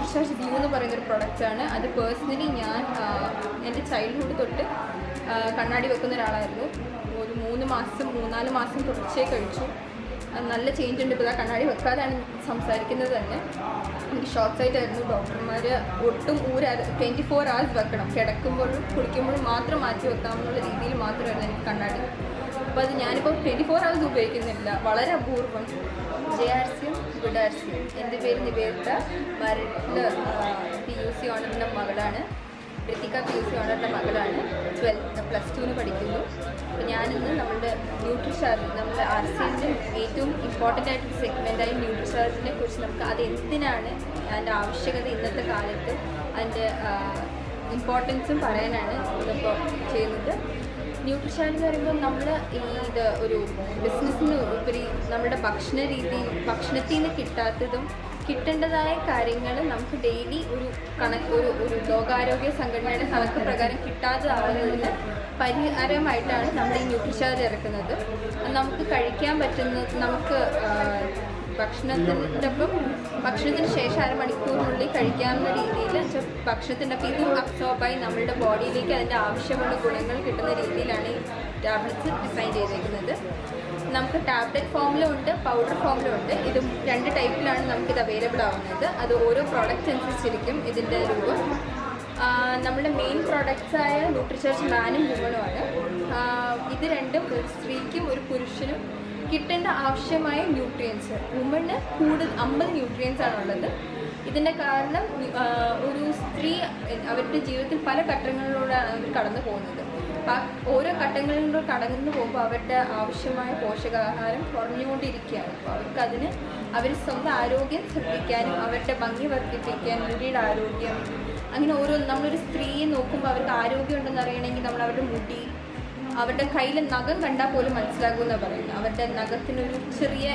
ന്യൂട്രിഷാർജ് view എന്ന് പറയുന്ന ഒരു പ്രൊഡക്റ്റാണ് അത് പേഴ്സണലി ഞാൻ ആ, എൻ്റെ ചൈൽഡ്ഹുഡ് തൊട്ട് ആ, കണ്ണാടി വെക്കുന്ന ഒരാളായിരുന്നു ഒരു മൂന്ന് മാസം മൂന്നാല് മാസം തുടർച്ചയായി കഴിച്ചു അത് നല്ല ചേഞ്ച് ഉണ്ട് ഇപ്പോൾ ആ കണ്ണാടി വെക്കാതാണ് സംസാരിക്കുന്നത് തന്നെ എനിക്ക് ഷോക്ക് ആയിട്ടായിരുന്നു ഡോക്ടർമാർ ഒട്ടും ഊരാതെ ട്വൻറ്റി ഫോർ അവേഴ്സ് വെക്കണം കിടക്കുമ്പോഴും കുളിക്കുമ്പോഴും മാത്രം മാറ്റി വെക്കാമെന്നുള്ള രീതിയിൽ മാത്രമായിരുന്നു എനിക്ക് കണ്ണാടി അപ്പോൾ അത് ഞാനിപ്പോൾ ട്വൻറ്റി ഫോർ അവേഴ്സ് ഉപയോഗിക്കുന്നില്ല വളരെ അപൂർവം ജെ ആർ സിയും ഗുഡ് ആർ സിയും എൻ്റെ പേര് നിവേദിത മരട്ടിൽ പി യു സി ഓണറിൻ്റെ മകളാണ് ഋതിക പി യു സി ഓണറിൻ്റെ മകളാണ് ട്വൽത്ത് പ്ലസ് ടുവിന് പഠിക്കുന്നു അപ്പോൾ ഞാനിന്ന് നമ്മുടെ ന്യൂട്രിഷാർജ് നമ്മുടെ ആർ സി എമ്മിൻ്റെ ഏറ്റവും ഇമ്പോർട്ടൻ്റ് ആയിട്ടൊരു സെഗ്മെൻറ്റായി ന്യൂട്രിഷാർജിനെ കുറിച്ച് നമുക്ക് അത് എന്തിനാണ് അതിൻ്റെ ആവശ്യകത ഇന്നത്തെ കാലത്ത് അതിൻ്റെ ഇമ്പോർട്ടൻസും പറയാനാണ് ഇതിപ്പോൾ ചെയ്യുന്നത് ന്യൂട്രിഷൻ എന്ന് പറയുമ്പോൾ നമ്മൾ ഈ ഇത് ഒരു ബിസിനസ്സിന് ഉപരി നമ്മുടെ ഭക്ഷണ രീതി ഭക്ഷണത്തിൽ നിന്ന് കിട്ടാത്തതും കിട്ടേണ്ടതായ കാര്യങ്ങൾ നമുക്ക് ഡെയിലി ഒരു കണക്ക് ഒരു ഒരു ലോകാരോഗ്യ സംഘടനയുടെ കണക്ക് പ്രകാരം കിട്ടാത്തതാവുന്നതിന് പരിഹാരമായിട്ടാണ് നമ്മൾ ഈ ന്യൂട്രിഷാർജ് ഇറക്കുന്നത് അത് നമുക്ക് കഴിക്കാൻ പറ്റുന്ന നമുക്ക് ആ, ഭക്ഷണത്തിൻ്റെ ഒപ്പം ഭക്ഷണത്തിന് ശേഷം അരമണിക്കൂറിനുള്ളിൽ കഴിക്കാവുന്ന രീതിയിൽ വെച്ചാൽ ഭക്ഷണത്തിൻ്റെ ഒപ്പം ഇതും അബ്സോർബായി നമ്മളുടെ ബോഡിയിലേക്ക് അതിൻ്റെ ആവശ്യമുള്ള ഗുണങ്ങൾ കിട്ടുന്ന രീതിയിലാണ് ഈ ടാബ്ലറ്റ്സ് ഡിസൈൻ ചെയ്തേക്കുന്നത് നമുക്ക് ടാബ്ലറ്റ് ഫോമിലും ഉണ്ട് പൗഡർ ഫോമിലും ഉണ്ട് ഇത് രണ്ട് ടൈപ്പിലാണ് നമുക്കിത് അവൈലബിൾ ആവുന്നത് അത് ഓരോ പ്രോഡക്റ്റ് അനുസരിച്ചിരിക്കും ഇതിൻ്റെ രൂപം ആ, നമ്മുടെ മെയിൻ പ്രോഡക്റ്റ്സ് ആയ ന്യൂട്രിചാർജ് മാനും വുമണുമാണ് ഇത് രണ്ടും ഒരു സ്ത്രീക്കും ഒരു പുരുഷനും കിട്ടേണ്ട ആവശ്യമായ ന്യൂട്രിയൻസ് വുമണ് കൂടുതൽ അമ്പത് ന്യൂട്രിയൻസ് ആണുള്ളത് ഇതിൻ്റെ കാരണം ആ, ഒരു സ്ത്രീ അവരുടെ ജീവിതത്തിൽ പല ഘട്ടങ്ങളിലൂടെയാണ് അവർ കടന്നു പോകുന്നത് അപ്പം ആ ഓരോ ഘട്ടങ്ങളിലൂടെ കടന്നു പോകുമ്പോൾ അവരുടെ ആവശ്യമായ പോഷകാഹാരം കുറഞ്ഞുകൊണ്ടിരിക്കുകയാണ് അപ്പോൾ അവർക്ക് അതിന് അവർ സ്വന്തം ആരോഗ്യം ശ്രദ്ധിക്കാനും അവരുടെ ഭംഗി വർദ്ധിപ്പിക്കാൻ മുടിയുടെ ആരോഗ്യം അങ്ങനെ ഓരോ നമ്മളൊരു സ്ത്രീയെ നോക്കുമ്പോൾ അവർക്ക് ആരോഗ്യം ഉണ്ടെന്ന് അറിയണമെങ്കിൽ നമ്മൾ അവരുടെ മുടി അവരുടെ കയ്യിൽ നഖം കണ്ടാൽ പോലും മനസ്സിലാകുമെന്നാണ് പറയുന്നത് അവരുടെ നഖത്തിനൊരു ചെറിയ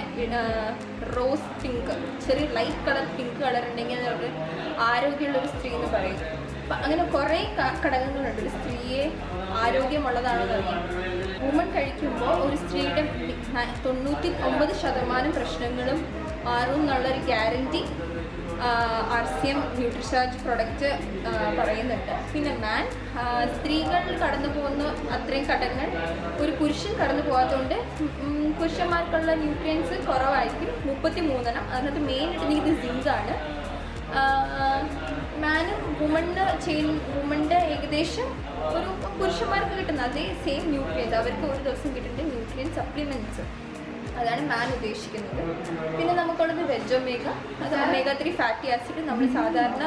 റോസ് പിങ്ക് ചെറിയ ലൈറ്റ് കളർ പിങ്ക് കളർ ഉണ്ടെങ്കിൽ അത് അവരുടെ ആരോഗ്യമുള്ള ഒരു സ്ത്രീ എന്ന് പറയും അപ്പം അങ്ങനെ കുറേ ക- ഘടകങ്ങളുണ്ട് ഒരു സ്ത്രീയെ ആരോഗ്യമുള്ളതാണെന്ന് അറിയാം വുമൺ കഴിക്കുമ്പോൾ ഒരു സ്ത്രീയുടെ ന- തൊണ്ണൂറ്റി ഒമ്പത് ശതമാനം പ്രശ്നങ്ങളും മാറും എന്നുള്ളൊരു guarantee R C M Nutricharge product പറയുന്നുണ്ട് പിന്നെ മാൻ ആ, സ്ത്രീകൾ കടന്നു പോകുന്ന അത്രയും ഘടകങ്ങൾ ഒരു പുരുഷൻ കടന്നു പോകാത്തതുകൊണ്ട് ഉം, പുരുഷന്മാർക്കുള്ള ന്യൂട്രിയൻസ് കുറവായിരിക്കും മുപ്പത്തി മൂന്നെണ്ണം അതിനകത്ത് മെയിൻ ഇട്ടിരിക്കുന്നത് സിങ്കാണ് മാനും വുമണിന് ചെയ്യുന്ന വുമണിൻ്റെ ഏകദേശം ഒരു പുരുഷന്മാർക്ക് കിട്ടുന്ന അതേ സെയിം ന്യൂട്രിയൻസ് അവർക്ക് ഒരു ദിവസം കിട്ടുന്ന ന്യൂട്രിയൻ സപ്ലിമെൻറ്റ്സ് അതാണ് മാൻ ഉദ്ദേശിക്കുന്നത് പിന്നെ നമുക്കുള്ളത് വെജ് ഒമേഗ അത് ഒമേഗ ത്രീ ഫാറ്റി ആസിഡ് നമ്മൾ സാധാരണ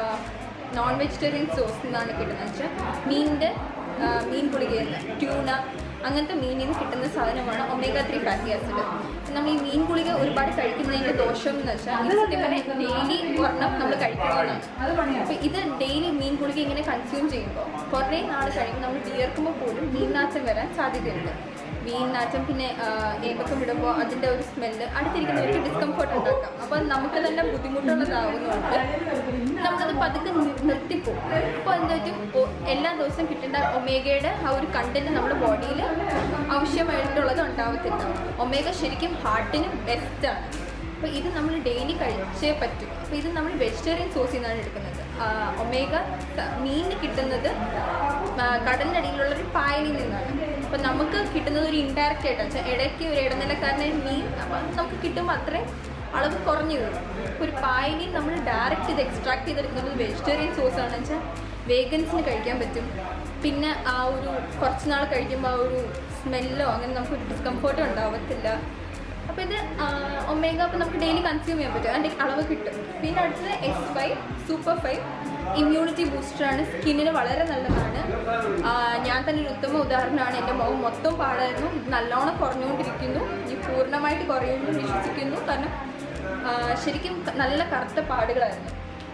നോൺ വെജിറ്റേറിയൻ സോഴ്സ് നിന്നാണ് കിട്ടുന്നത് വെച്ചാൽ മീനിൻ്റെ മീൻ ഗുളികയിൽ നിന്ന് ട്യൂണ അങ്ങനത്തെ മീനിൽ നിന്ന് കിട്ടുന്ന സാധനമാണ് ഒമേഗ ത്രീ ഫാറ്റി ആസിഡ് നമ്മൾ ഈ മീൻ ഗുളിക ഒരുപാട് കഴിക്കുന്നതിൻ്റെ ദോഷം എന്ന് വെച്ചാൽ ഇത് സത്യം പറഞ്ഞാൽ ഡെയിലി ഒരെണ്ണം നമ്മൾ കഴിക്കുന്നതാണ് അപ്പോൾ ഇത് ഡെയിലി മീൻ ഗുളിക ഇങ്ങനെ കൺസ്യൂം ചെയ്യുമ്പോൾ കുറേ നാൾ കഴിയുമ്പോൾ നമ്മൾ വിയർക്കുമ്പോൾ പോലും മീൻനാറ്റം വരാൻ സാധ്യതയുണ്ട് മീൻനാറ്റം പിന്നെ ആ, ഏമ്പക്കം ഇടുമ്പോൾ അതിൻ്റെ ഒരു സ്മെല്ല് അടുത്തിരിക്കുന്നവർക്ക് ഡിസ്കംഫർട്ട് ഉണ്ടാക്കാം അപ്പോൾ അത് നമുക്ക് തന്നെ ബുദ്ധിമുട്ടുള്ളതാവുന്നതുകൊണ്ട് നമുക്കത് പതുക്കെ നി- നിർത്തിപ്പോകും അപ്പോൾ എന്താ പറ്റും ഒ- എല്ലാ ദിവസവും കിട്ടേണ്ട ഒമേഗയുടെ ആ ഒരു കണ്ടന്റ് നമ്മുടെ ബോഡിയിൽ ആവശ്യമായിട്ടുള്ളത് ഉണ്ടാവത്തില്ല ഒമേഗ ശരിക്കും ഹാർട്ടിന് ബെസ്റ്റാണ് അപ്പോൾ ഇത് നമ്മൾ ഡെയിലി കഴിച്ചേ പറ്റും അപ്പോൾ ഇത് നമ്മൾ വെജിറ്റേറിയൻ സോസിൽ നിന്നാണ് എടുക്കുന്നത് ആ, ഒമേഗ ത- മീനിന് കിട്ടുന്നത് ആ, കടലിനടിയിലുള്ള ഒരു പായലിൽ നിന്നാണ് അപ്പോൾ നമുക്ക് കിട്ടുന്നത് ഒരു ഇൻഡയറക്റ്റ് ആയിട്ടാണ് വെച്ചാൽ ഇടയ്ക്ക് ഒരു ഇടനിലക്കാരനായ മീൻ അപ്പോൾ നമുക്ക് കിട്ടുമ്പോൾ അത്രയും അളവ് കുറഞ്ഞു വരും ഇപ്പോൾ ഒരു പായലിൽ നമ്മൾ ഡയറക്റ്റ് ഇത് എക്സ്ട്രാക്ട് ചെയ്തെടുക്കുന്നത് വെജിറ്റേറിയൻ സോസ് ആണെന്ന് വെച്ചാൽ വേഗൻസിന് കഴിക്കാൻ പറ്റും പിന്നെ ആ ഒരു കുറച്ച് നാൾ കഴിക്കുമ്പോൾ ആ ഒരു സ്മെല്ലോ അങ്ങനെ നമുക്ക് ഡിസ്കംഫർട്ടോ ഉണ്ടാവത്തില്ല അപ്പോൾ ഇത് ഒമേഗ അപ്പോൾ നമുക്ക് ഡെയിലി കൺസ്യൂം ചെയ്യാൻ പറ്റും അതിൻ്റെ അളവ് കിട്ടും പിന്നെ അടുത്തത് X five super five immunity ബൂസ്റ്ററാണ് സ്കിന്നിന് വളരെ നല്ലതാണ് ആ, ഞാൻ തന്നെ ഒരു ഉത്തമ ഉദാഹരണമാണ് എൻ്റെ മുഖം മൊത്തം പാടായിരുന്നു ഇത് നല്ലോണം കുറഞ്ഞുകൊണ്ടിരിക്കുന്നു ഈ പൂർണ്ണമായിട്ട് കുറയുമെന്ന് വിശ്വസിക്കുന്നു കാരണം ആ, ശരിക്കും ക- നല്ല കറുത്ത പാടുകളായിരുന്നു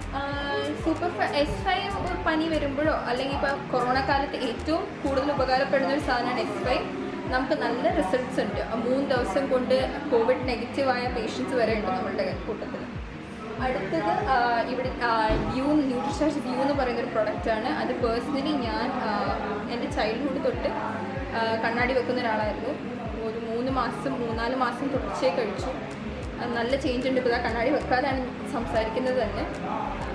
സൂപ്പർ എസ് ഫൈവ് പനി വരുമ്പോഴോ അല്ലെങ്കിൽ ഇപ്പോൾ കൊറോണ കാലത്ത് ഏറ്റവും കൂടുതൽ ഉപകാരപ്പെടുന്ന ഒരു സാധനമാണ് എസ് ഫൈവ് നമുക്ക് നല്ല റിസൾട്ട്സ് ഉണ്ട് ആ മൂന്ന് ദിവസം കൊണ്ട് കോവിഡ് നെഗറ്റീവായ പേഷ്യൻസ് വരെ ഉണ്ട് നമ്മളുടെ കൂട്ടത്തിൽ അടുത്തത് ആ, ഇവിടെ വ്യൂ ന്യൂട്രിഷാർജ് വ്യൂ എന്ന് പറയുന്ന ഒരു പ്രൊഡക്റ്റാണ് അത് പേഴ്സണലി ഞാൻ ആ, എൻ്റെ ചൈൽഡ്ഹുഡ് തൊട്ട് ആ, കണ്ണാടി വെക്കുന്ന ഒരാളായിരുന്നു ഒരു മൂന്ന് മാസം മൂന്നാല് മാസം തുടർച്ചയായി കഴിച്ചു അത് നല്ല ചേഞ്ച് ഉണ്ട് ഇപ്പോൾ ആ കണ്ണാടി വെക്കാതാണ് സംസാരിക്കുന്നത് തന്നെ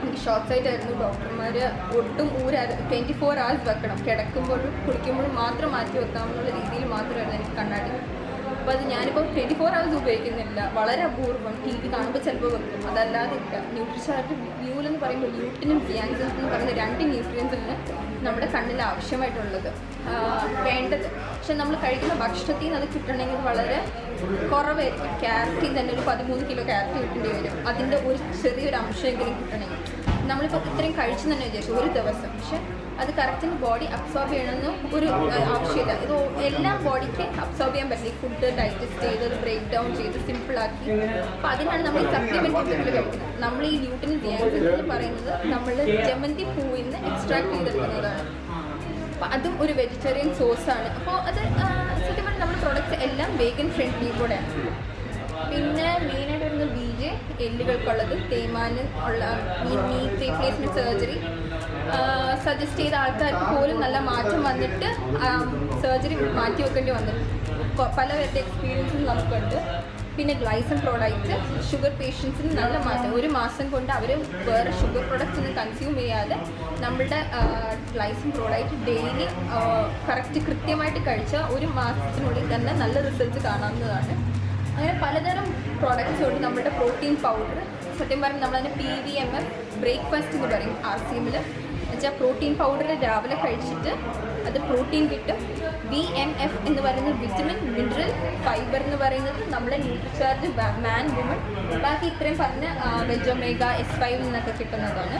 എനിക്ക് ഷോർട്ട് സൈറ്റ് ആയിരുന്നു ഡോക്ടർമാർ ഒട്ടും ഊര ട്വൻറ്റി ഫോർ അവേഴ്സ് വെക്കണം കിടക്കുമ്പോഴും കുളിക്കുമ്പോഴും മാത്രം മാറ്റി വെക്കാമെന്നുള്ള രീതിയിൽ മാത്രമായിരുന്നു എനിക്ക് കണ്ണാടി അപ്പോൾ അത് ഞാനിപ്പോൾ ട്വൻറ്റി ഫോർ അവേഴ്സ് ഉപയോഗിക്കുന്നില്ല വളരെ അപൂർവം ടി വി കാണുമ്പോൾ ചിലപ്പോൾ വെക്കും അതല്ലാതെ ഇല്ല ന്യൂട്രിഷാർട്ട് വ്യൂൽ എന്ന് പറയുമ്പോൾ ല്യൂട്ടിനും സിയാൻസിനും എന്ന് പറയുന്ന രണ്ട് ന്യൂട്രിയൻസ് ആണ് നമ്മുടെ കണ്ണിൽ ആവശ്യമായിട്ടുള്ളത് ആ, വേണ്ടത് പക്ഷെ നമ്മൾ കഴിക്കുന്ന ഭക്ഷണത്തിൽ നിന്ന് അത് കിട്ടണമെങ്കിൽ വളരെ കുറവായിരിക്കും ക്യാരറ്റിൽ തന്നെ ഒരു പതിമൂന്ന് കിലോ ക്യാരറ്റ് കിട്ടേണ്ടി വരും അതിൻ്റെ ഒരു ചെറിയൊരു അംശമെങ്കിലും കിട്ടണമെങ്കിൽ നമ്മളിപ്പോൾ ഇത്രയും കഴിച്ചു തന്നെ വിചാരിച്ചു ഒരു ദിവസം പക്ഷെ അത് കറക്റ്റിന് ബോഡി അബ്സോർബ് ചെയ്യണമെന്ന് ഒരു ആ, ആവശ്യമില്ല ഇത് ഓ- എല്ലാം ബോഡിക്ക് അബ്സോർബ് ചെയ്യാൻ പറ്റില്ല ഈ ഫുഡ് ഡൈജസ്റ്റ് ചെയ്ത് അത് ബ്രേക്ക് ഡൗൺ ചെയ്ത് സിമ്പിളാക്കി അപ്പോൾ അതിനാണ് നമ്മൾ ഈ സപ്ലിമെൻറ്റ് രൂപത്തിൽ കഴിക്കുന്നത് നമ്മൾ ഈ ഗ്ലൂട്ടിന് ധ്യാനം എന്ന് പറയുന്നത് നമ്മൾ ജമന്തി പൂവിൽ നിന്ന് എക്സ്ട്രാക്ട് ചെയ്തെടുക്കുന്നതാണ് അപ്പോൾ അതും ഒരു വെജിറ്റേറിയൻ സോസാണ് അപ്പോൾ അത് ആ, സത്യം പറഞ്ഞാൽ നമ്മുടെ പ്രോഡക്റ്റ്സ് എല്ലാം വേഗൻ ഫ്രണ്ട്ലി കൂടെയാണ് പിന്നെ മെയിനായിട്ട് വരുന്നത് ബി ജെ എല്ലുകൾക്കുള്ളത് തേയ്മാനം ഉള്ള ഈ നീ റീപ്ലേസ്മെൻറ്റ് സർജറി സജസ്റ്റ് ചെയ്ത ആൾക്കാർക്ക് പോലും നല്ല മാറ്റം വന്നിട്ട് സർജറി മാറ്റി വെക്കേണ്ടി വന്നിട്ടുണ്ട് കൊ- പല പേരുടെ എക്സ്പീരിയൻസും നമുക്കുണ്ട് പിന്നെ ഗ്ലൈസൻ പ്രോഡക്റ്റ് ഷുഗർ പേഷ്യൻസിന് നല്ല മാറ്റം ഒരു മാസം കൊണ്ട് അവർ വേറെ ഷുഗർ പ്രോഡക്റ്റ്സ് ഒന്നും കൺസ്യൂം ചെയ്യാതെ നമ്മളുടെ ഗ്ലൈസൻ പ്രോഡക്റ്റ് ഡെയിലി കറക്റ്റ് കൃത്യമായിട്ട് കഴിച്ചാൽ ഒരു മാസത്തിനുള്ളിൽ തന്നെ നല്ല റിസൾട്ട് കാണാവുന്നതാണ് അങ്ങനെ പലതരം പ്രോഡക്റ്റ്സ് ഉണ്ട് നമ്മുടെ പ്രോട്ടീൻ പൗഡർ സത്യം പറഞ്ഞാൽ നമ്മളതിന് P V M F breakfast എന്ന് പറയും ആർ സി എമ്മിൽ എന്നുവെച്ചാൽ പ്രോട്ടീൻ പൗഡർ രാവിലെ കഴിച്ചിട്ട് അത് പ്രോട്ടീൻ കിട്ടും വി എം എഫ് എന്ന് പറയുന്നത് വിറ്റമിൻ മിനറൽ ഫൈബർ എന്ന് പറയുന്നത് നമ്മുടെ ന്യൂട്രിചാർജ് മാൻ വുമൺ ബാക്കി ഇത്രയും പറഞ്ഞ വെജൊമേഗ എസ് ഫൈവ് നിന്നൊക്കെ കിട്ടുന്നതാണ്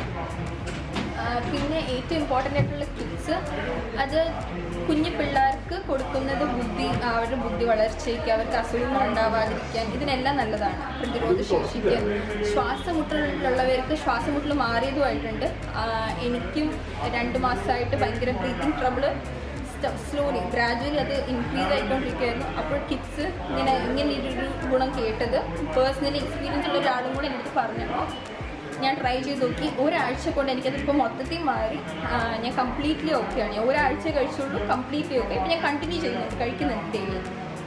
ആ, പിന്നെ ഏറ്റവും ഇമ്പോർട്ടൻ്റ് ആയിട്ടുള്ള കിറ്റ്സ് അത് കുഞ്ഞു പിള്ളേർക്ക് കൊടുക്കുന്നത് ബുദ്ധി അവരുടെ ബുദ്ധി വളർച്ചയ്ക്ക് അവർക്ക് അസുഖങ്ങൾ ഉണ്ടാവാതിരിക്കാൻ ഇതിനെല്ലാം നല്ലതാണ് പ്രതിരോധ ശേഷിക്ക് ശ്വാസമുട്ടലുള്ളവർക്ക് ശ്വാസമുട്ടൽ മാറിയതുമായിട്ടുണ്ട് ആ, എനിക്കും രണ്ട് മാസമായിട്ട് ഭയങ്കര ബ്രീത്തിങ് ട്രബിൾ സ്ലോലി ഗ്രാജുവലി അത് ഇൻക്രീസ് ആയിക്കൊണ്ടിരിക്കുകയായിരുന്നു അപ്പോൾ കിഡ്സ് ഇങ്ങനെ ഇങ്ങനെ ഒരു ഗുണം കേട്ടത് പേഴ്സണലി എക്സ്പീരിയൻസ് ഉള്ള ഒരാളും കൂടെ എൻ്റെ അടുത്ത് പറഞ്ഞപ്പോൾ ഞാൻ ട്രൈ ചെയ്ത് നോക്കി ഒരാഴ്ച കൊണ്ട് എനിക്കതിപ്പോൾ മൊത്തത്തിൽ മാറി ആ, ഞാൻ കംപ്ലീറ്റ്ലി ഓക്കെയാണ് ഞാൻ ഒരാഴ്ച കഴിച്ചുള്ളൂ കംപ്ലീറ്റ്ലി ഓക്കെ ഇപ്പം ഞാൻ കണ്ടിന്യൂ ചെയ്യുന്നുണ്ട് കഴിക്കുന്നുണ്ട് ഡെയിലി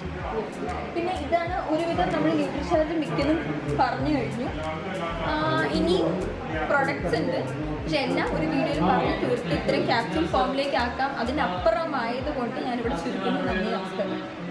പിന്നെ ഇതാണ് ഒരുവിധം നമ്മൾ ന്യൂട്രിഷാർജ് മിക്കതും പറഞ്ഞു കഴിഞ്ഞു ആ, ഇനി പ്രൊഡക്ട്സ് ഉണ്ട് പക്ഷെ എല്ലാം ഒരു വീഡിയോയിൽ പറഞ്ഞ് തീർത്ത് ഇത്രയും ക്യാപ്സ്യൂൾ ഫോമിലേക്ക് ആക്കാം അതിനപ്പുറമായത് കൊണ്ട് ഞാനിവിടെ ചുരുക്കുന്നു നന്ദി നമസ്കാരം